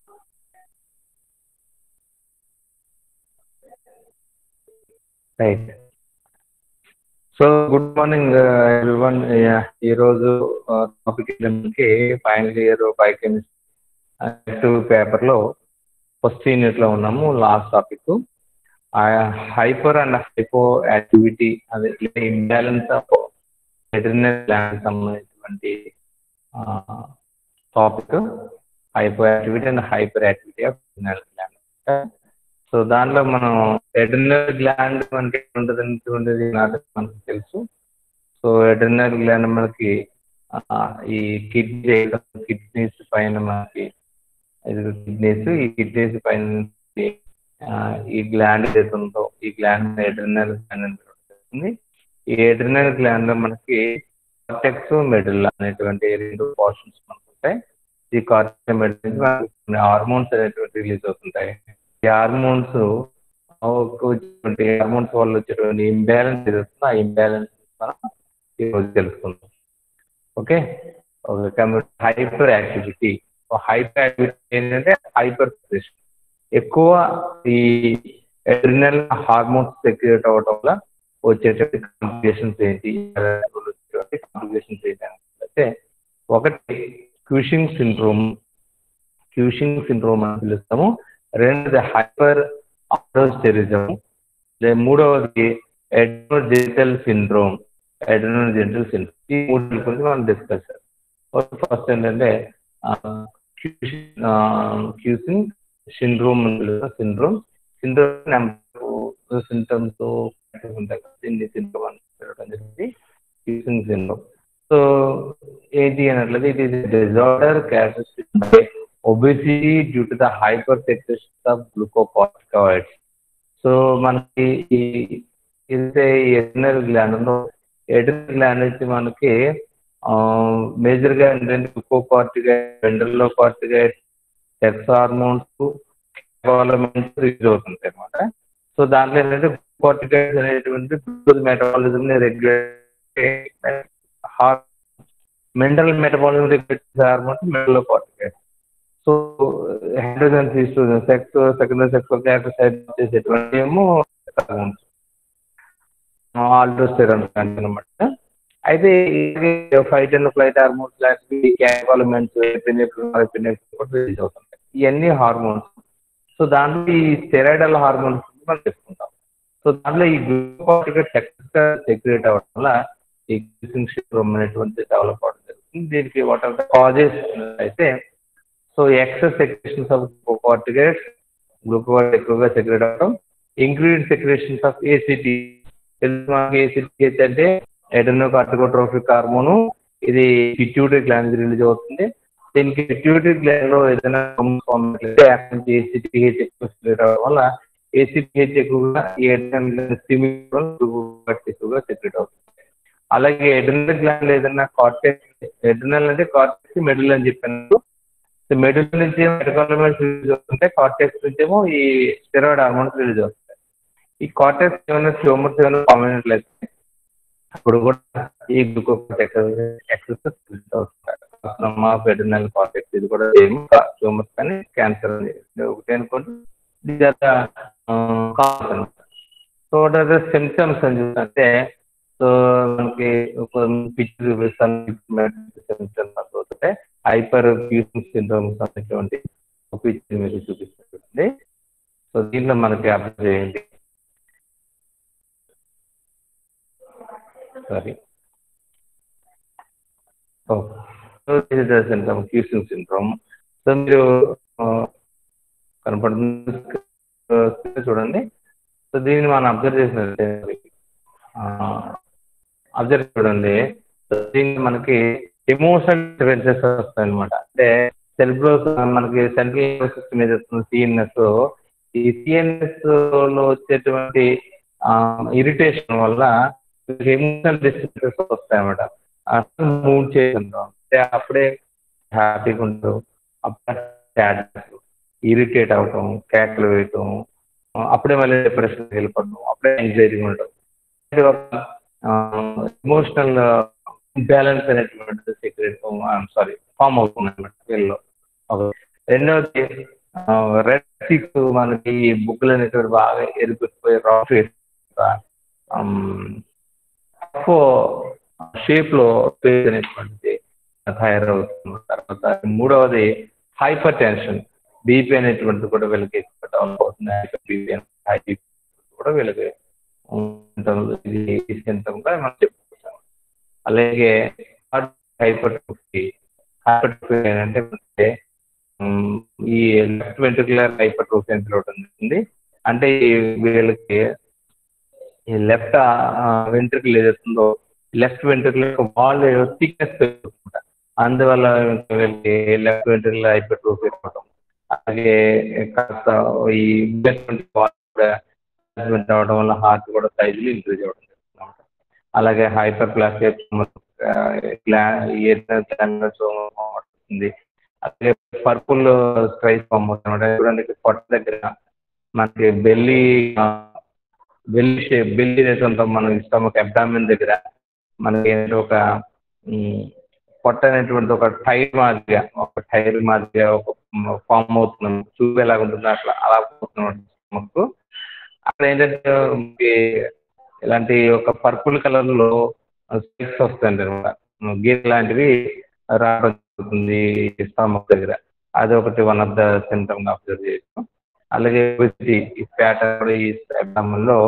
Right so good morning everyone ఈరోజు topic ఏంటంటే final year biochemistry పేపర్లో ఫస్ట్ యూనిట్లో ఉన్నాము last topic hyper and hypo activity అదే ఇంబ్యాలెన్స్ ఆఫ్ వెటర్నరీ ల్యాండ్ సంబంధించినటువంటి topic hypo activity and hyper activity of veterinary land so దానిలో మనం eternal gland మనకి ఉంటుంది ఉంటుంది మనకు తెలుసు సో ఎటర్నల్ గ్లాండ్ మనకి ఈ కిడ్నీ కిడ్నీస్ పైన మనకి కిడ్నీస్ ఈ కిడ్నీస్ పైన ఈ గ్లాండ్ ఏదైతే ఉందో ఈ గ్లాండ్ ఎటర్నల్ గ్లాండ్ ఉంటుంది ఈ ఎటర్నల్ గ్లాండ్ లో మనకి కార్టెక్స్ మెడల్ అనేటువంటి రెండు పోర్షన్స్ మనకు ఉంటాయి ఈ కార్టెక్స్ మెడల్ హార్మోన్స్ అనేటువంటి రిలీజ్ అవుతుంటాయి ఈ హార్మోన్స్ వచ్చేటువంటి హార్మోన్స్ వల్ల వచ్చేటువంటి ఇంబ్యాలెన్స్ ఏదవుతుందో ఆ ఇంబ్యాలెన్స్ మనం ఈరోజు తెలుసుకుందాం okay okay hyper activity hyper activity ఏంటంటే హైపర్ ప్రెషన్ ఎక్కువ ఈ ఎడ్రినల్ హార్మోన్స్ సెక్రియేట్ అవ్వడం వల్ల వచ్చేటువంటి కాంప్లికేషన్స్ ఏంటి వచ్చేటువంటి కాంప్లికేషన్స్ ఏంటి అయితే ఒకటి క్యూషింగ్ సిండ్రోమ్ క్యూషింగ్ సిండ్రోమ్ అని పిలుస్తాము రెండోది హైపర్ ఆటోస్టెరిజం మూడవది ఎడ్నోజెంటల్ సిండ్రోమ్ ఎడ్నోజెంటల్ సిండ్రోమ్ ఈ మూడు గురించి మనం డిస్కస్ ఫస్ట్ ఏంటంటే Cushing syndrome syndrome syndrome number symptoms ఉంటాయి దీన్ని సిండ్రోమ్ అని పిలవడం జరిగింది క్యూసింగ్ సిండ్రోమ్ సో ఏంటి అన్నట్లయితే it is disorder characteristic obesity due to the hyper secretion of glucocorticoids so మనకి ఈ ఏదైతే ఎడ్రినల్ గ్లాండ్ ఉందో ఎడ్రినల్ గ్లాండ్ నుంచి మనకి మేజర్గా ఏంటంటే గ్లూకోకార్టికాయిడ్ వెండల్లో corticoid sex hormones development release అవుతుంటాయి అనమాట సో దాంట్లో ఏంటంటే కార్టికాయిడ్స్ అనేటువంటి గ్లూకోజ్ మెటబాలిజంని regulate mental metabolism regulate hormones mental corticoid so hydrogen తీసుకున్న సెక్స్ సెకండరీ సెక్సువల్ క్యారెక్టర్ చేసేటువంటి ఏమో ఆల్డోస్టెరాన్ అనమాట అయితే ఫైట్ అండ్ ఫ్లైట్ హార్మోన్స్ లాంటివి క్యాపాలమెంట్స్ రిలీజ్ అవుతుంటాయి ఇవన్నీ హార్మోన్స్ సో దాంట్లో ఈ స్టెరాయిడల్ హార్మోన్స్ మనం చెప్పుకుంటాం సో దాంట్లో ఈ గ్లూకోటిక్ సెక్స్ సెక్రియేట్ అవ్వడం వల్ల ఈ గ్లూసింగ్ సిండ్రోమ్ అనేటువంటి డెవలప్ అవడం జరుగుతుంది దీనికి వాట్ ఆర్ ద కాజెస్ అయితే so excess secretions of glucocorticoids గ్లూకోకార్ట్ ఎక్కువగా సెక్రేట్ అవ్వడం ఇంక్రీడ్ సెక్రేషన్స్ ఆఫ్ ఏసిటీ మనకి ఏసిటీ అంటే ఎడనో కార్టికోట్రోఫిక్ హార్మోను ఇది పిట్యూటరీ గ్లాండ్ రిలీజ్ అవుతుంది దీనికి పిట్యూటరీ గ్లాండ్ లో ఏదైనా ఏసీటీహెచ్ ఎక్కువ సెక్రేట్ అవ్వడం వల్ల ఏసీటీహెచ్ ఎక్కువగా ఈ ఎడ్రినల్ ఎక్కువగా సెక్రేట్ అవుతుంది అలాగే ఎడ్రినల్ గ్లాండ్ ఏదైనా కార్టెక్స్ ఎడ్రినల్ అంటే కార్టెక్స్ మెడల్ అని చెప్పాను మెడిల్ నుంచి మెటకాలమెంట్స్ రిలీజ్ అవుతుంటే కార్టెక్స్ నుంచి ఏమో ఈ స్టెరాయిడ్ హార్మోన్స్ రిలీజ్ అవుతాయి ఈ కార్టెక్స్ ఏమైనా ట్యూమర్స్ ఏమైనా ఫామ్ అయినట్లయితే అప్పుడు కూడా ఈ గ్లూకోకార్టెక్స్ ఎక్సెస్ రిలీజ్ అవుతుంది ఫెడర్నల్ కార్టెక్స్ ఇది కూడా ఏమి ట్యూమర్స్ కానీ క్యాన్సర్ ఒకటి అనుకోండి కాదు సో వాట్ సిమ్టమ్స్ అని చూస్తే సో మనకి పిచ్చి సిమ్టమ్స్ అవుతుంటే హైపర్ ఫ్యూజన్ సిండ్రోమ్స్ అనేటువంటి పిక్చర్ మీరు చూపిస్తుంది సో దీంట్లో మనకి అర్థం చేయండి sorry syndrome fusion syndrome so మీరు కనపడుతుంది చూడండి సో దీన్ని మనం అబ్జర్వ్ చేసినట్టే అబ్జర్వ్ చూడండి దీన్ని మనకి ఎమోషనల్ డిఫరెన్సెస్ వస్తాయి అనమాట అంటే సెల్ఫ్ మనకి సెంట్రల్ సిస్టమ్ ఏదైతే సిఎన్ఎస్ ఈ సిఎన్ఎస్ లో వచ్చేటువంటి ఇరిటేషన్ వల్ల ఎమోషనల్ డిస్టర్బెన్సెస్ వస్తాయి అనమాట అసలు మూవ్ చేస్తుంటాం అంటే అప్పుడే హ్యాపీగా ఉండదు అప్పుడే సాడ్నెస్ ఇరిటేట్ అవటం కేకలు వేయటం అప్పుడే మళ్ళీ డిప్రెషన్ వెళ్ళిపోవడం అప్పుడే ఎంగ్జైటీ ఉండటం ఎమోషనల్ బ్యాలెన్స్ అనేటువంటి సీక్రెట్ సారీ ఫామ్ అవుతుంది అనమాట వీళ్ళలో రెండవది రెడ్ సిక్స్ మనకి బుక్లు అనేటువంటి బాగా ఎరిపిపోయి రాఫ్ షేప్ లో పేజ్ అనేటువంటిది తయారవుతుంది తర్వాత మూడవది హైపర్ టెన్షన్ బీపీ అనేటువంటిది కూడా వీళ్ళకి ఎక్కువ డెవలప్ అవుతుంది హైపర్ బీపీ హై బీపీ కూడా వీళ్ళకి ఇది సింటమ్గా మనం చెప్పుకుంటాం అలాగే హైపర్ హైపర్ ఏంటంటే ఈ లెఫ్ట్ వెంట్రుకులర్ హైపర్ట్రోఫీ అని పిలవడం జరుగుతుంది అంటే వీళ్ళకి ఈ లెఫ్ట్ వెంట్రుకలు ఏదైతుందో లెఫ్ట్ వెంట్రుకల యొక్క వాల్ థిక్నెస్ పెరుగుతుంట అందువల్ల వీళ్ళకి లెఫ్ట్ వెంట్రుకల హైపర్ట్రోఫీ రావడం అలాగే కాస్త ఈ వాల్ కూడా అవడం వల్ల హార్ట్ కూడా సైజులు ఇంక్రీజ్ అవ్వడం జరుగుతుంది అలాగే హైపర్ ప్లాస్టిక్ అవుతుంది అలాగే పర్పుల్ స్ట్రైస్ ఫామ్ అవుతుంది చూడండి పొట్ట దగ్గర మనకి బెల్లి బెల్లి షేప్ బెల్లి అనేటువంటి మనం స్టమక్ అబ్డామిన్ దగ్గర మనకి ఒక పొట్ట అనేటువంటి ఒక టైర్ మాదిరిగా ఒక టైర్ మాదిరిగా ఒక ఫామ్ అవుతుంది చూపు ఎలాగ ఉంటుంది అట్లా అలా పోతుంది స్టమక్ అక్కడ ఏంటంటే ఇలాంటి ఒక పర్పుల్ కలర్ లో స్టిక్స్ వస్తాయండి అనమాట గీర్ లాంటివి రావడం జరుగుతుంది స్టమక్ దగ్గర అది ఒకటి one of the symptom observe చేస్తాం అలాగే ఈ ప్యాటర్ ఈ లో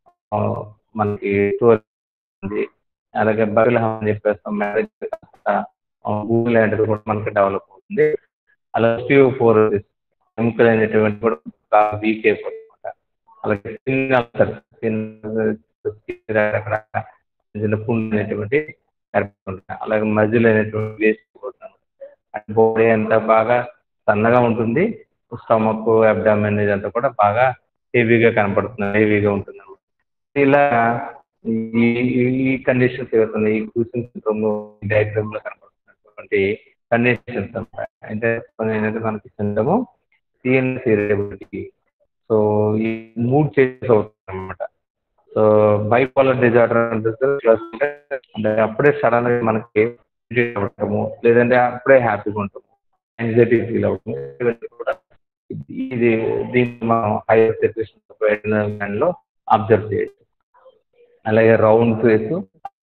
మనకి ఉంది అలాగే బగిలహం అని చెప్పేస్తాం మ్యారేజ్ భూమి లాంటిది కూడా మనకి డెవలప్ అవుతుంది అలాగే ఫోర్ ఎముకలు అనేటువంటి కూడా బాగా వీక్ అయిపోతుంది అలాగే స్కిన్ అల్సర్ స్కిన్ అక్కడ చిన్న పుండు అనేటువంటి ఏర్పడుతుంటాయి అలాగే మజిల్ అనేటువంటి వేస్ట్ అయిపోతుంది బాడీ అంతా బాగా సన్నగా ఉంటుంది స్టమక్ అబ్డామిన్ ఇదంతా కూడా బాగా హెవీగా కనపడుతుంది హెవీగా ఉంటుంది ఇలా ఈ ఈ కండిషన్స్ ఏవైతుంది ఈ కూర్చుని సిండ్రోమ్ డయాగ్రామ్ లో కనపడుతున్నటువంటి కండిషన్స్ అంటే ఏంటంటే మనకి సిండ్రము సిఎన్ఎస్ ఇరిటబిలిటీ సో ఈ మూడ్ చేంజెస్ అవుతుంది అనమాట సో బైపోలర్ డిజార్డర్ అంటే అప్పుడే సడన్ గా మనకి అవ్వటము లేదంటే అప్పుడే హ్యాపీగా ఉంటాము యాంగ్జైటీ ఫీల్ అవుతుంది ఇవన్నీ కూడా ఇది దీన్ని మనం హైయర్ సెక్రేషన్ లో అబ్జర్వ్ చేయొచ్చు అలాగే రౌండ్ ఫేస్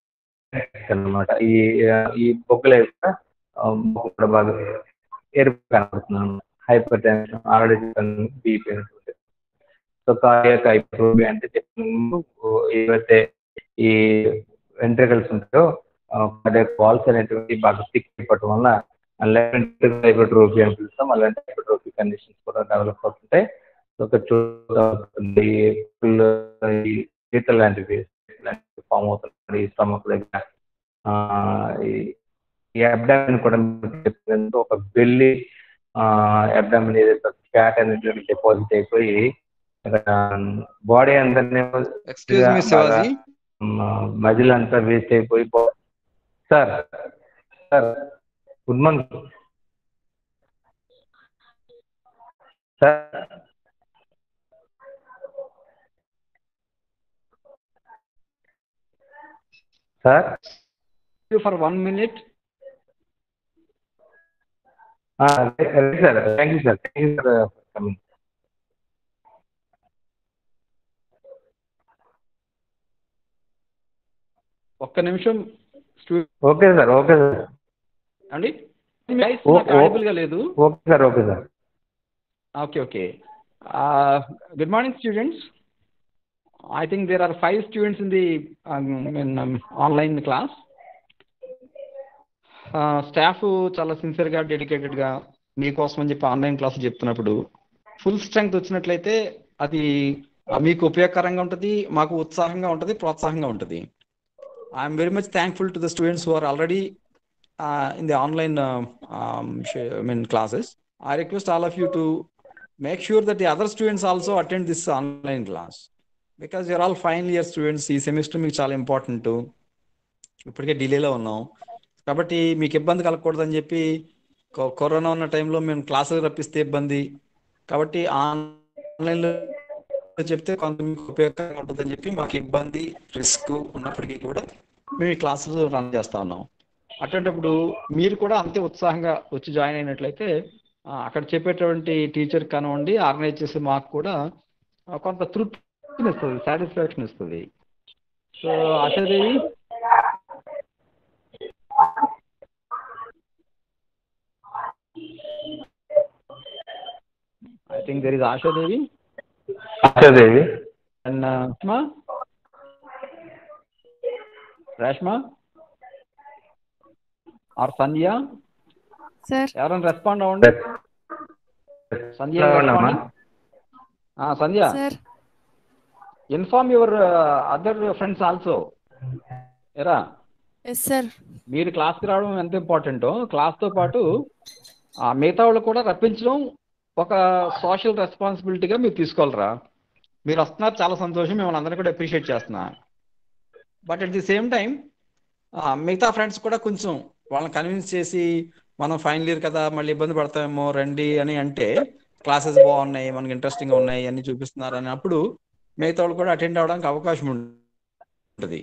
అనమాట ఈ ఈ బొక్కల యొక్క కూడా బాగా ఎరుపు కనపడుతున్నాను hypertension already BP so cardiac hypertrophy అంటే ఏవైతే ఈ వెంట్రికల్స్ ఉంటాయో కార్డియాక్ వాల్స్ అనేటువంటి బాగా థిక్ అయిపోవటం వల్ల అలాంటి హైపర్ట్రోఫీ అని పిలుస్తాం అలాంటి హైపర్ట్రోఫీ కండిషన్స్ కూడా డెవలప్ అవుతుంటాయి ఒక చూస్తుంది ఈత లాంటివి ఫామ్ అవుతుంది స్టమక్ దగ్గర ఈ అబ్డామిన్ కూడా చెప్పినందుకు ఒక బెల్లి అబ్డామిన్ ఏదైతే ఫ్యాట్ అనేది డిపాజిట్ అయిపోయి బాడీ అందరినీ మజిల్ అంతా వేస్ట్ అయిపోయి sir sir good morning sir sir for one minute. Ready sir thank you sir thank you sir coming ఒక్క నిమిషం ఓకే సార్ ఓకే సార్ అండి ఓ- ఓ- అవైలబుల్ గా లేదు okay sir okay sir okay okay good morning students I think there are five students in the online class staff చాలా సిన్సియర్గా డెడికేటెడ్గా మీకోసం అని చెప్పి ఆన్లైన్ క్లాస్ చెప్తున్నప్పుడు ఫుల్ స్ట్రెంగ్త్ వచ్చినట్లయితే అది ఆ, మీకు ఉపయోగకరంగా ఉంటుంది మాకు ఉత్సాహంగా ఉంటుంది ప్రోత్సాహంగా ఉంటుంది I'm very much thankful to the students who are already in the online I mean classes I request all of you to make sure that the other students also attend this online class because you're all final year students ఈ semester మీకు చాలా important ఇప్పటికే డిలేలో ఉన్నాం కాబట్టి మీకు ఇబ్బంది కలగకూడదని చెప్పి కో- corona ఉన్న టైంలో మేము క్లాసులు రప్పిస్తే ఇబ్బంది కాబట్టి ఆన్లైన్లో చెప్తే కొంత మీకు ఉపయోగకరంగా ఉంటుందని చెప్పి మాకు ఇబ్బంది రిస్క్ ఉన్నప్పటికీ కూడా మేము ఈ క్లాసులు రన్ చేస్తా ఉన్నాం అటువంటిప్పుడు మీరు కూడా అంతే ఉత్సాహంగా వచ్చి జాయిన్ అయినట్లయితే ఆ, అక్కడ చెప్పేటువంటి టీచర్ కానివ్వండి ఆర్గనైజ్ చేసే మాకు కూడా ఆ, కొంత తృప్తిని ఇస్తుంది సాటిస్ఫాక్షన్ ఇస్తుంది so Ashadevi I think there is Ashadevi Ashadevi and Reshma Reshma are Sandhya sir ఎవరైనా రెస్పాండ్ అవ్వండి సంధ్య అమ్మా responding? ఆ, Sandhya sir inform your other friends also ఎరా ఎస్ సార్ మీరు క్లాస్కి రావడం ఎంత ఇంపార్టెంటో క్లాస్తో పాటు ఆ మిగతా వాళ్ళు కూడా రప్పించడం ఒక సోషల్ రెస్పాన్సిబిలిటీగా మీరు తీసుకోవాలరా మీరు వస్తున్నారు చాలా సంతోషం మిమ్మల్ని అందరినీ కూడా అప్రిషియేట్ చేస్తున్నా but at the same time మిగతా ఫ్రెండ్స్ కూడా కొంచెం వాళ్ళని కన్విన్స్ చేసి మనం ఫైనల్ ఇయర్ కదా మళ్ళీ ఇబ్బంది పడతామేమో రండి అని అంటే క్లాసెస్ బాగున్నాయి మనకి ఇంట్రెస్టింగ్ ఉన్నాయి అన్ని చూపిస్తున్నారు అని అప్పుడు మిగతా వాళ్ళు కూడా అటెండ్ అవ్వడానికి అవకాశం ఉంటుంది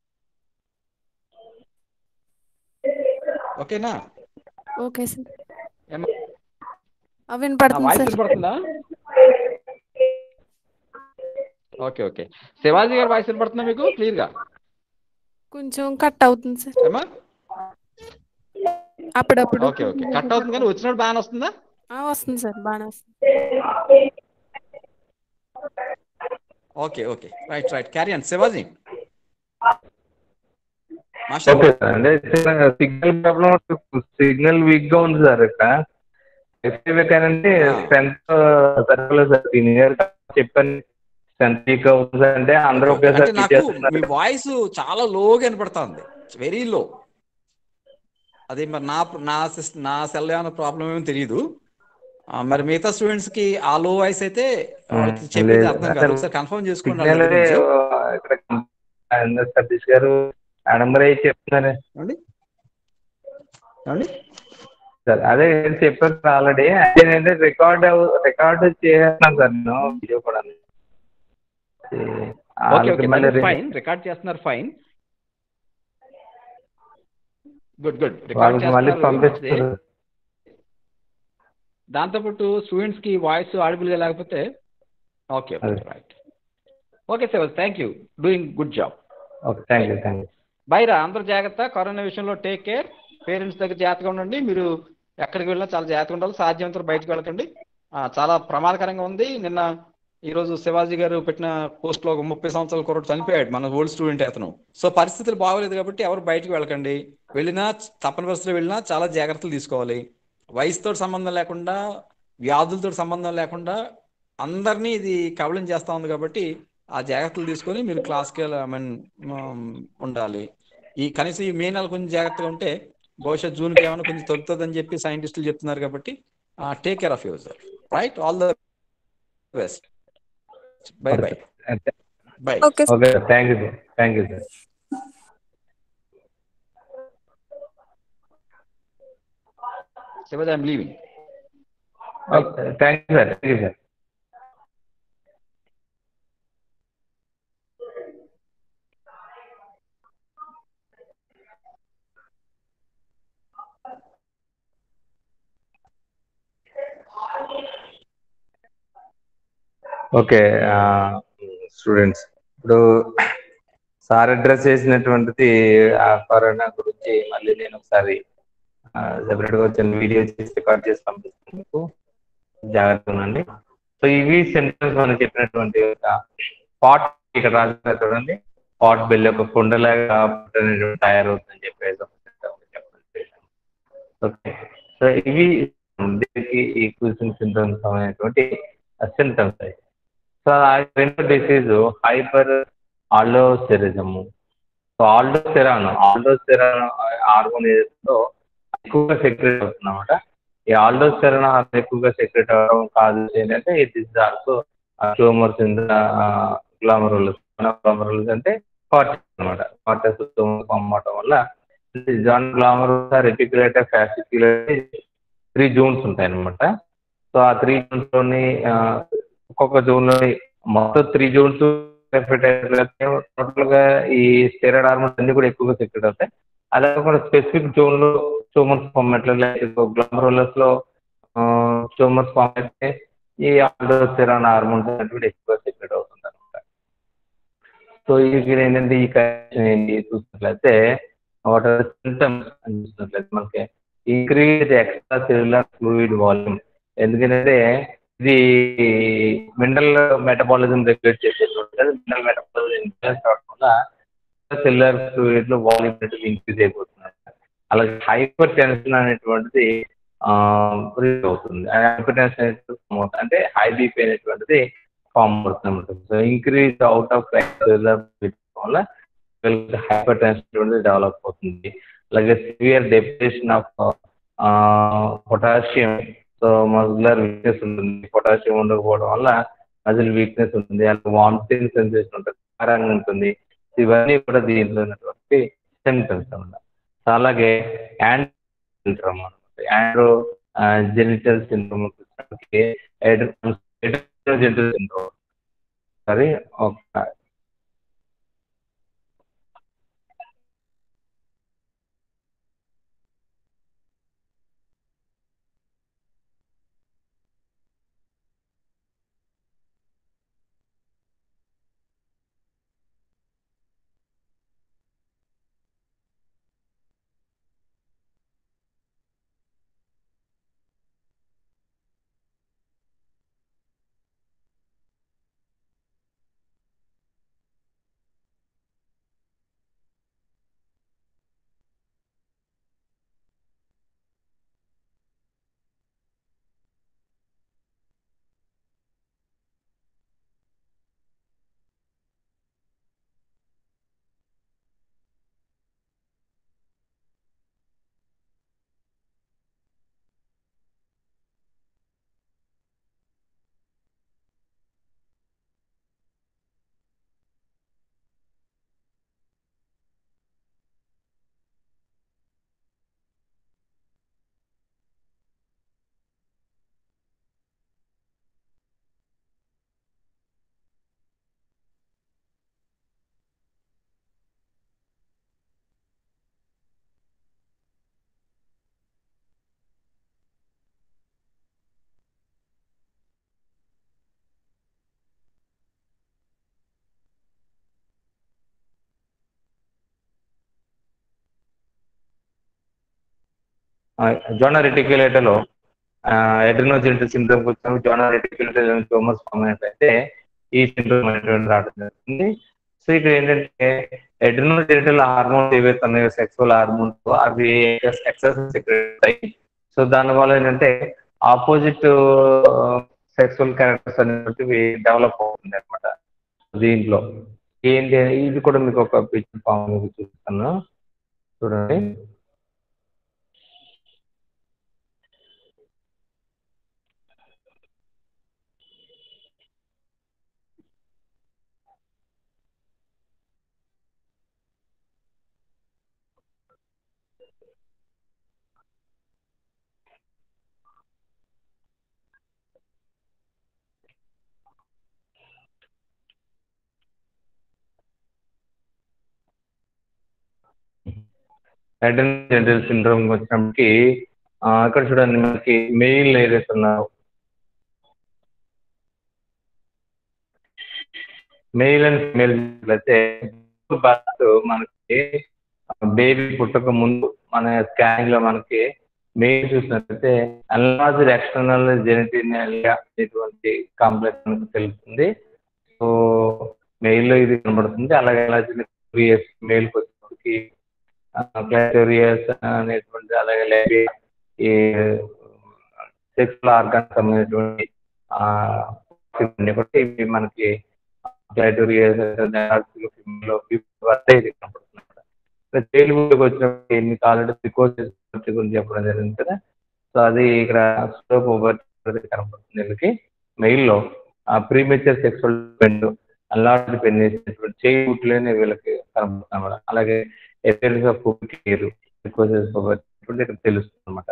ఓకేనా ఓకే సార్ ఏమ- ఆ, వినపడుతుంది వాయిస్ సార్ వినపడుతుందా ఓకే ఓకే శివాజీ గారి వాయిస్ వినపడుతుందా మీకు క్లియర్ గా కొంచెం కట్ అవుతుంది సార్ ఏమా అప్పుడప్పుడు ఓకే ఓకే కట్ అవుతుంది కానీ వచ్చినప్పుడు బాగానే వస్తుందా ఆ, వస్తుంది సార్ బాగానే వస్తుంది okay okay right right carry and Shivaji master okay sir అంటే సిగ్నల్ ప్రాబ్లం సిగ్నల్ వీక్ గా ఉంది సార్ ఇక్కడ ఎఫ్ఐ అంటే ఆ. స్ట్రెంత్ సరిపోలేదు సార్ సీనియర్ చెప్పాను స్ట్రెంత్ వీక్ గా ఉంది సార్ అంటే అందరూ అంటే ఒకేసారి నాకు చేస్తున్నారు మీ వాయిస్ చాలా లోగా వినపడుతుంది వెరీ లో అది మరి నా నా సిస్- నా సెల్ ఏమైనా ప్రాబ్లం ఏమో తెలియదు ఆ, మరి మిగతా స్టూడెంట్స్ కి ఆ లో వాయిస్ అయితే వాళ్ళకి ఉమ్, చెప్పేది లేదు. అర్థం కాదు అసలు ఒకసారి కన్ఫర్మ్ చేసుకోండి సిగ్నల్ వాళ్ళ గురించి. ఇక్కడ సతీష్ గారు అడంబరే చెప్తున్నారు ఏమండి ఏమండి సార్ అదే చెప్పారు సార్ ఆల్రెడీ అదేంటంటే రికార్డ్ రికార్డ్ చేస్తున్నాను సార్ నేను వీడియో కూడా ఓకే ఓకే మళ్ళీ ఫైన్ రికార్డ్ చేస్తున్నారు ఫైన్ గుడ్ గుడ్ రికార్డ్ వాళ్ళకి మళ్ళీ చేస్తున్నారు పంపిస్తారు దాంతోపాటు స్టూడెంట్స్ కి వాయిస్ ఆడిబుల్ గా లేకపోతే ఓకే అదే. Right okay sir thank you doing good job okay thank you thank you బైరా అందరూ జాగ్రత్త కరోనా విషయంలో టేక్ కేర్ పేరెంట్స్ దగ్గర జాగ్రత్తగా ఉండండి మీరు ఎక్కడికి వెళ్ళినా చాలా జాగ్రత్తగా ఉండాలి సాధ్యమంత బయటకు వెళ్ళకండి ఆ, చాలా ప్రమాదకరంగా ఉంది నిన్న ఈ రోజు శివాజీ గారు పెట్టిన పోస్ట్ లో ఒక ముప్పై సంవత్సరాల కుర్రోడు చనిపోయాడు మన ఓల్డ్ స్టూడెంట్ అతను సో పరిస్థితులు బాగోలేదు కాబట్టి ఎవరు బయటకు వెళ్ళకండి వెళ్ళినా తప్పని పరిస్థితుల్లో వెళ్ళినా చాలా జాగ్రత్తలు తీసుకోవాలి వయసుతో సంబంధం లేకుండా వ్యాధులతో సంబంధం లేకుండా అందరినీ ఇది కవలం చేస్తా ఉంది కాబట్టి ఆ జాగ్రత్తలు తీసుకొని మీరు క్లాస్కి ఐ మీన్ ఉండాలి ఈ కనీసం ఈ మే నెల కొంచెం జాగ్రత్తగా ఉంటే బహుశా జూన్కి ఏమైనా కొంచెం తగ్గుతుందని చెప్పి సైంటిస్టులు చెప్తున్నారు కాబట్టి take care of yourself right all the best bye bye bye okay okay sir thank you sir thank you sir శివజ్ I'm leaving okay thank you sir thank you sir okay students ఇప్పుడు sir address చేసినటువంటిది ఆ corona గురించి మళ్ళీ నేను ఒకసారి separate గా వచ్చిన వీడియో చేసి రికార్డ్ చేసి పంపిస్తాను మీకు జాగ్రత్తగా ఉండండి సో ఇవి సిమ్టమ్స్ మనం చెప్పినటువంటి ఒక పాట్ ఇక్కడ రాసిన చూడండి పాట్ బిల్ ఒక కుండలాగా అనేటువంటి తయారవుతుందని చెప్పేసి ఒక symptom చెప్పండి ఓకే సో ఇవి దీనికి ఈ క్యూసింగ్ సింటమ్స్ అనేటువంటి సింటమ్స్ అయ్యి సో ఆ రెండో disease hyper aldosteronism so aldosterone aldosterone hormone ఏదో ఎక్కువగా సెక్రెట్ అవుతుంది అనమాట ఈ ఆల్డోస్టెరాన్ హార్మోన్ ఎక్కువగా సెక్రెట్ అవ్వడం కాదు ఏంటంటే it is also tumours in the glomerulus glomerulus అంటే కార్టెస్ అనమాట కార్టెస్ అమ్మటం వల్ల జాన్ glomerulus reticulate fasciculate three zones ఉంటాయి అనమాట సో ఆ త్రీ జోన్స్ లోని ఆ, ఒక్కొక్క జోన్ లో మొత్తం త్రీ జోన్స్ టోటల్ గా ఈ స్టెరాయిడ్ హార్మోన్స్ అన్ని కూడా ఎక్కువగా సెక్రెట్ అవుతాయి అలాగే కూడా స్పెసిఫిక్ జోన్ లో ట్యూమర్స్ ఫార్మ్ ఎట్లా గ్లామరోలస్ లో ట్యూమర్స్ ఫామ్ అయితే ఈ ఆల్డోస్టెరాన్ హార్మోన్స్ అనేటువంటి ఎక్కువ సెక్రెట్ అవుతుంది అనమాట సో ఇక్కడ ఏంటంటే ఈ కండిషన్ ఏంటి చూసినట్లయితే వాట్ ఆర్ సింటమ్స్ అని చూసినట్లయితే మనకి increase extra cellular fluid volume ఎందుకంటే ఇది మినరల్ మెటబాలిజం రెగ్యులేట్ చేసేటువంటి మినరల్ మెటబాలిజం ఇన్ఫ్లుయెన్స్ కావడం వల్ల సెల్యులర్ ఫ్లూయిడ్ లో వాల్యూమ్ అనేది ఇంక్రీజ్ అయిపోతుంది అలాగే హైపర్ టెన్షన్ అనేటువంటిది అవుతుంది హైపర్ టెన్షన్ అనేటువంటి అంటే హై బీపీ అనేటువంటిది ఫామ్ అవుతుంది అనమాట సో ఇంక్రీజ్ అవుట్ ఆఫ్ వల్ల హైపర్ టెన్షన్ అనేటువంటిది డెవలప్ అవుతుంది అలాగే severe depression of potassium so muscular weakness ఉంటుంది పొటాషియం ఉండకపోవడం వల్ల మజిల్ వీక్నెస్ ఉంటుంది అలాగే వామిటింగ్ సెన్సేషన్ ఉంటుంది కారంగా ఉంటుంది ఇవన్నీ కూడా దీంట్లో ఉన్నటువంటి సిమ్టమ్స్ అన్నమాట అలాగే యాండ్ సిండ్రోమ్ అనమాట androgenital syndrome genital syndrome సరే ఒక జోనా రెటిక్యులేటర్లో ఎడ్రినోజెంటల్ సిండ్రోమ్ వచ్చిన జోనా రెటిక్యులేటర్ ట్యూమర్స్ ఫామ్ అయినట్లయితే ఈ సిండ్రోమ్ అనేటువంటి రావడం జరుగుతుంది సో ఇక్కడ ఏంటంటే ఎడ్రినోజెంటల్ హార్మోన్స్ ఏవైతే ఉన్నాయో సెక్సువల్ హార్మోన్స్ అవి ఎక్సెస్ సెక్రెట్ అయ్యి సో దానివల్ల ఏంటంటే ఆపోజిట్ సెక్సువల్ క్యారెక్టర్స్ అనేటివి డెవలప్ అవుతుంది అనమాట దీంట్లో ఏంటి ఇది కూడా మీకు ఒక పిక్చర్ ఫామ్ మీకు చూపిస్తాను చూడండి జనరల్ సిండ్రోమ్ వచ్చినప్పటికి ఇక్కడ చూడండి మనకి మెయిల్ ఏదైతే ఉన్నారో మెయిల్ అండ్ ఫిమేల్ అయితే బర్త్ మనకి బేబీ పుట్టక ముందు మన స్కానింగ్ లో మనకి మెయిల్ చూసినట్లయితే అన్లాజ్డ్ ఎక్స్టర్నల్ జెనిటీనియల్గా అనేటువంటి కాంప్లెక్స్ మనకు తెలుస్తుంది సో మెయిల్ లో ఇది కనబడుతుంది అలాగే అలాజ్ మెయిల్కి వచ్చేప్పటికి క్లాటోరియస్ అనేటువంటి అలాగే లేబియా ఈ సెక్సువల్ ఆర్గాన్ సంబంధించినటువంటి కూడా ఇవి మనకి క్లాటోరియస్ ఇది కనపడుతుంది తేలుగులోకి వచ్చినప్పుడు మీకు ఆల్రెడీ ప్రికోసెస్ గురించి చెప్పడం జరిగింది కదా సో అది ఇక్కడ స్లోప్ కనపడుతుంది వీళ్ళకి మెయిల్లో ప్రీమేచర్ సెక్సువల్ పెండ్ అలాంటి పెన్ చేసినటువంటి చేయి గుట్లేని వీళ్ళకి కనపడుతుంది అలాగే appearance of pubic hair precocious ఇక్కడ తెలుస్తుంది అనమాట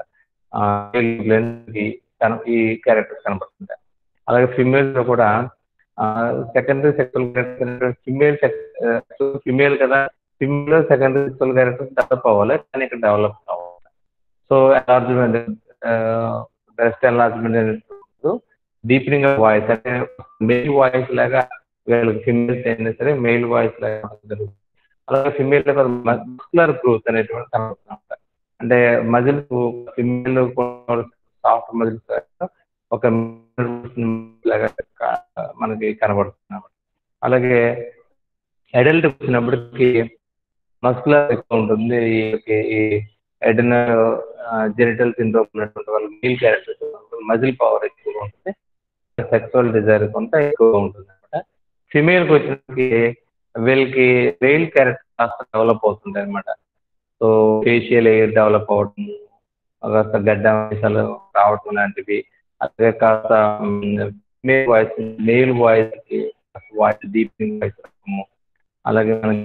ఈ క్యారెక్టర్స్ కనపడుతుంటాయి అలాగే ఫిమేల్స్ లో కూడా secondary sexual character female female కదా female secondary sexual character develop అవ్వాలి కానీ ఇక్కడ డెవలప్ అవ్వాలి సో ఎలార్జ్మెంట్ బ్రెస్ట్ ఎన్లార్జ్మెంట్ అనేది డీపెనింగ్ ఆఫ్ వాయిస్ అంటే మెయిల్ వాయిస్ లాగా వీళ్ళకి ఫిమేల్స్ అయినా సరే మెయిల్ వాయిస్ లాగా జరుగుతుంది అలాగే ఫిమేల్ మస్కులర్ గ్రోత్ అనేటువంటి కనబడుతుంది అంటే మజిల్ ఫిమేల్ సాఫ్ట్ మజిల్స్ ఒక లాగా మనకి కనబడుతుంది అలాగే అడల్ట్ వచ్చినప్పటికి మస్కులర్ ఎక్కువ ఉంటుంది ఈ ఎడన జెనిటల్ సిండ్రోమ్ ఉన్నటువంటి వాళ్ళు మీల్ క్యారెక్టర్స్ మజిల్ పవర్ ఎక్కువగా ఉంటుంది సెక్సువల్ డిజైర్ కొంత ఎక్కువగా ఉంటుంది అనమాట ఫిమేల్కి వచ్చినప్పటికి వీళ్ళకి మెయిల్ క్యారెక్టర్ కాస్త డెవలప్ అవుతుంది అనమాట సో ఫేషియల్ ఎయిర్ డెవలప్ అవ్వడం కాస్త గడ్డ మీసాలు రావటం లాంటివి అలాగే కాస్త మేల్ వాయిస్ మేల్ వాయిస్కి వాయిస్ డీపింగ్ వాయిస్ రావడము అలాగే మనకి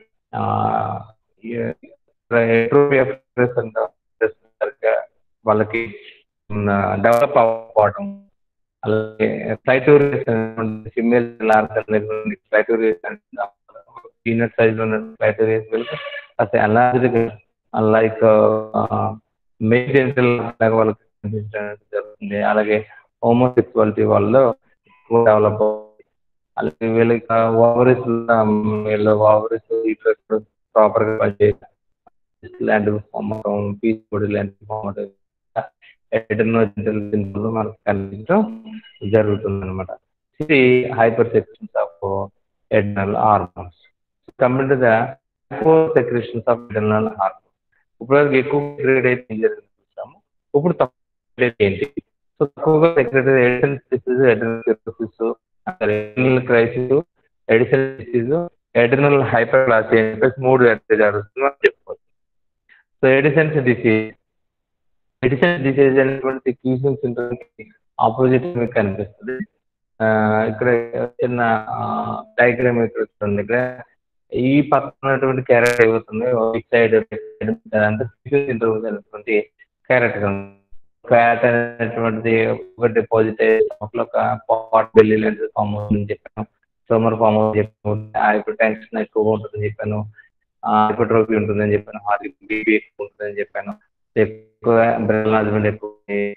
వాళ్ళకి డెవలప్ అవ్వకపోవడం అలాగే clitoris female clitoris peanut size లో ఉన్న ఫ్లైటోరియస్ వెళ్తే అసలు ఎలాంటి లైక్ మెయిన్ లాగా వాళ్ళకి కనిపించడం జరుగుతుంది అలాగే హోమోసెక్చువాలిటీ వాళ్ళు డెవలప్ అలాగే వీళ్ళకి ఓవరీస్ వీళ్ళు ఓవరీస్ ప్రాపర్ గా పనిచేయాలి లాంటివి ఫామ్ అవడం పీస్ బాడీ లాంటివి ఫామ్ అవడం ఎటర్నోజెంటల్ సిండ్రోమ్ మనకు కనిపించడం జరుగుతుంది అనమాట ఇది hyper secretions of adrenal hormones company the secretions of adrenal hormones ఇప్పుడు ఎక్కువ సెక్రెట్ అయితే ఏం జరిగింది చూస్తాము ఇప్పుడు తక్కువ ఏంటి సో తక్కువగా secretary Addison disease adrenal cirrhosis adrenal crisis Addison disease adrenal hyper class అని చెప్పేసి మూడు జరుగుతుంది మనం చెప్పుకోవచ్చు so Addison's disease Addison's disease అనేటువంటి కీసింగ్ సిండ్రోమ్ ఆపోజిట్ మీకు కనిపిస్తుంది ఇక్కడ చిన్న డయాగ్రామ్ ఇక్కడ చూడండి ఇక్కడ ఈ పక్కన ఉన్నటువంటి క్యారెట్ ఏమవుతుంది ఇట్ సైడ్ అంటే సిండ్రోమ్ అనేటువంటి క్యారెట్ ఫ్యాట్ అనేటువంటిది ఒక డిపాజిట్ ఒక పాట్ బెల్లి లాంటిది ఫామ్ అవుతుందని చెప్పాను సోమర్ ఫామ్ అవుతుంది చెప్పాను హైపర్ టెన్షన్ ఎక్కువగా ఉంటుందని చెప్పాను హైపర్ట్రోఫీ ఉంటుందని చెప్పాను హార్ట్ బీపీ ఎక్కువ ఉంటుందని చెప్పాను ఎక్కువ బ్రెయిన్ లాజ్మెంట్ ఎక్కువ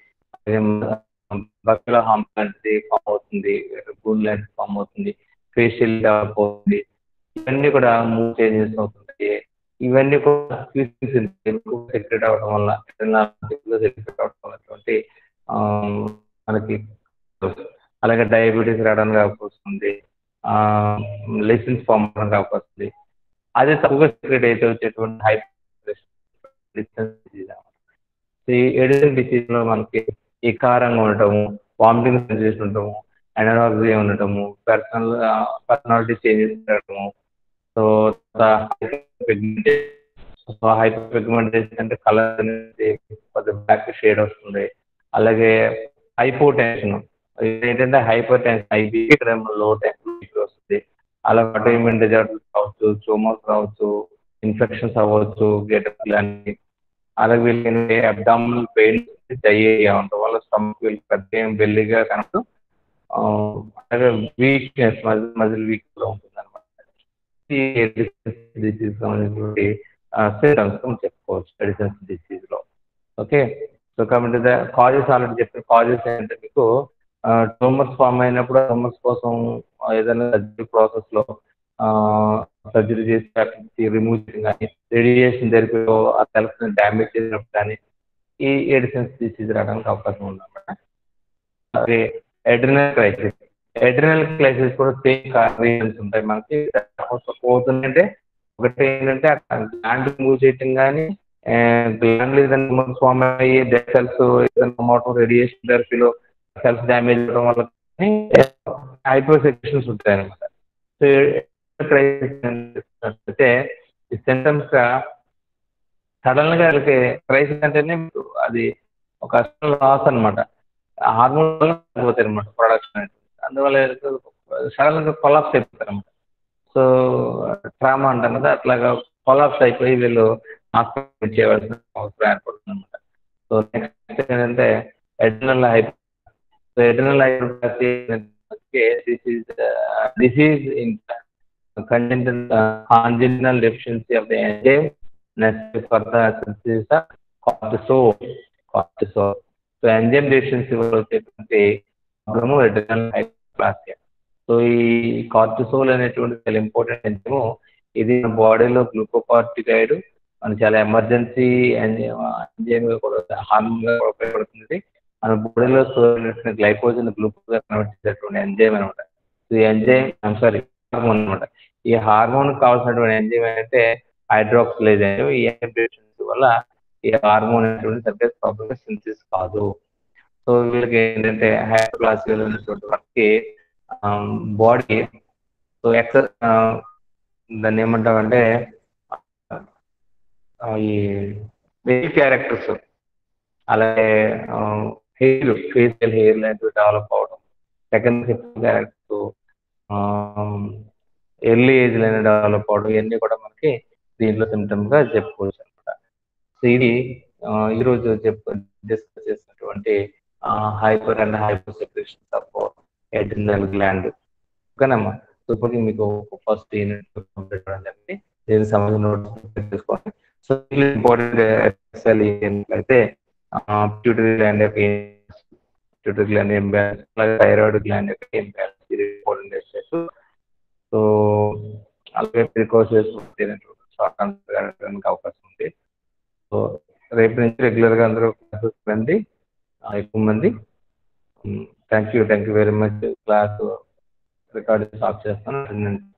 బక్కల హామ్ లాంటిది ఫామ్ అవుతుంది గూడ్ లాంటిది ఫామ్ అవుతుంది ఫేషియల్ డెవలప్ అవుతుంది ఇవన్నీ కూడా మూవ్ చేంజెస్ అవుతుంటాయి ఇవన్నీ కూడా ఎక్కువ సెక్రెట్ అవడం వల్ల సెక్రెట్ అవడం వల్ల మనకి అలాగే డయాబెటీస్ రావడానికి అవకాశం వస్తుంది లెసన్స్ ఫామ్ అవడానికి అవకాశం ఉంది అదే తక్కువగా సెక్రెట్ అయితే వచ్చేటువంటి హైపర్ ఈ ఎడిషన్ డిసీజ్ లో మనకి ఈ కారంగా ఉండటము వామిటింగ్ సెన్సేషన్ ఉండటము ఎనరాక్సియా ఉండటము పర్సనల్ పర్సనాలిటీ చేంజెస్ ఉండటము సో సో హైపర్ పిగ్మెంటేషన్ అంటే కలర్ అనేది కొద్దిగా బ్లాక్ షేడ్ వస్తుంది అలాగే హైపో టెన్షన్ ఏంటంటే హైపర్ టెన్షన్ ఐబీ ఇక్కడ లో టెన్షన్ వస్తుంది అలా అటోయిమెంట్ డిజార్డర్స్ కావచ్చు ట్యూమర్స్ రావచ్చు ఇన్ఫెక్షన్స్ అవ్వచ్చు గెటప్ లాంటి అలాగే వీళ్ళకి అబ్డామినల్ పెయిన్ డయేరియా ఉండటం వల్ల స్టమక్ వీళ్ళకి పెద్ద బెల్లిగా కనుక అలాగే వీక్నెస్ మజిల్ మజిల్ వీక్ లో ఉంటుంది అనమాట డిసీజ్ సంబంధించినటువంటి సింటమ్స్ చెప్పుకోవచ్చు ఎడిసన్స్ డిసీజ్ లో ఓకే సో కాబట్టి కాజెస్ ఆల్రెడీ చెప్పిన కాజెస్ ఏంటంటే మీకు ట్యూమర్స్ ఫామ్ అయినప్పుడు ట్యూమర్స్ కోసం ఏదైనా సర్జరీ ప్రాసెస్ లో సర్జరీ చేసి రిమూవ్ చేయడం కానీ రేడియేషన్ థెరపీలో ఆ సెల్స్ డ్యామేజ్ చేసినప్పుడు కానీ ఈ ఎడిసన్స్ డిసీజ్ రావడానికి అవకాశం ఉందన్నమాట అలాగే ఎడ్రినల్ క్రైసిస్ ఎడ్రినల్ క్రైసిస్ కూడా సేమ్ రీజన్స్ ఉంటాయి మనకి పోతుందంటే ఒకటి ఏంటంటే గ్లాండ్ మూవ్ చేయటం కానీ గ్లాండ్ ఏదైనా ఫామ్ అయ్యి డెడ్ సెల్స్ ఏదైనా అవటం రేడియేషన్ థెరపీలో సెల్స్ డ్యామేజ్ అవ్వడం వల్ల హైపోసెక్షన్స్ ఉంటాయి అనమాట సో క్రైసిస్ అంటే ఈ సిమ్టమ్స్ గా సడన్ గా వాళ్ళకి క్రైసిస్ అంటేనే అది ఒక లాస్ అనమాట హార్మోన్ వల్ల పోతాయి అనమాట ప్రొడక్షన్ అందువల్ల సడన్ గా కొలాప్స్ అయిపోతారు అనమాట సో ట్రామా అంటాం కదా అట్లాగా కొలాప్స్ అయిపోయి వీళ్ళు హాస్పిటల్ చేయవలసిన అవసరం ఏర్పడుతుంది అనమాట సో నెక్స్ట్ ఏంటంటే adrenal hyper so adrenal hyperplasia disease uh, disease in congenital uh, congenital deficiency of the enzyme necessary for the synthesis of cortisol cortisol so enzyme deficiency వల్ల వచ్చేటువంటి ప్రాబ్లము ఎడ్రినల్ హైపోప్లాసియా సో ఈ cortisol అనేటువంటి చాలా important enzyme ఇది మన బాడీలో glucocorticoid మన చాలా ఎమర్జెన్సీ ఎంజైమ్ కూడా హార్మోన్ గా కూడా ఉపయోగపడుతుంది మన బాడీలో స్టోర్ గ్లైకోజన్ గ్లూకోజ్ గా కన్వర్ట్ చేసేటువంటి ఎంజైమ్ అనమాట ఈ ఎంజైమ్ ఐమ్ సారీ హార్మోన్ అనమాట ఈ హార్మోన్ కావాల్సినటువంటి ఎంజైమ్ ఏంటంటే హైడ్రాక్సిలేజ్ ఎంజైమ్ ఈ ఎంజైమ్ వల్ల ఈ హార్మోన్ అనేటువంటి సరిగ్గా ప్రాపర్గా సింథసిస్ కాదు సో వీళ్ళకి ఏంటంటే హైడ్రోక్లాసికల్ అనేటువంటి వాళ్ళకి బాడీ సో ఎక్స దాన్ని ఏమంటామంటే ఈ మెయిల్ క్యారెక్టర్స్ అలాగే హెయిర్ ఫేషియల్ హెయిర్ లాంటివి డెవలప్ అవడం second second characters early age లోనే డెవలప్ అవడం ఇవన్నీ కూడా మనకి దీంట్లో సిమ్టమ్ గా చెప్పుకోవచ్చు అనమాట సో ఇది ఈరోజు చెప్పు డిస్కస్ చేసినటువంటి hyper and hyper secretion of adrenal gland ఓకేనమ్మా సో ఇప్పుడు మీకు ఫస్ట్ యూనిట్ కంప్లీట్ అవ్వడం జరిగింది దీనికి సంబంధించిన నోట్స్ తీసుకోండి సో ఇంపార్టెంట్ ఎస్ఎల్ అయితే ప్యూటరీ గ్లాండ్ యొక్క ప్యూటరీ గ్లాండ్ ఏం బ్యాలెన్స్ అలాగే థైరాయిడ్ గ్లాండ్ యొక్క ఏం బ్యాలెన్స్ ఇది ఇంపార్టెంట్ ఎస్ఎస్ సో అలాగే ప్రికాషన్స్ షార్ట్ ఆన్సర్ అవకాశం ఉంది సో రేపు నుంచి రెగ్యులర్గా అందరూ క్లాసెస్ రండి ఎక్కువ మంది thank you thank you very much class recording stop చేస్తాను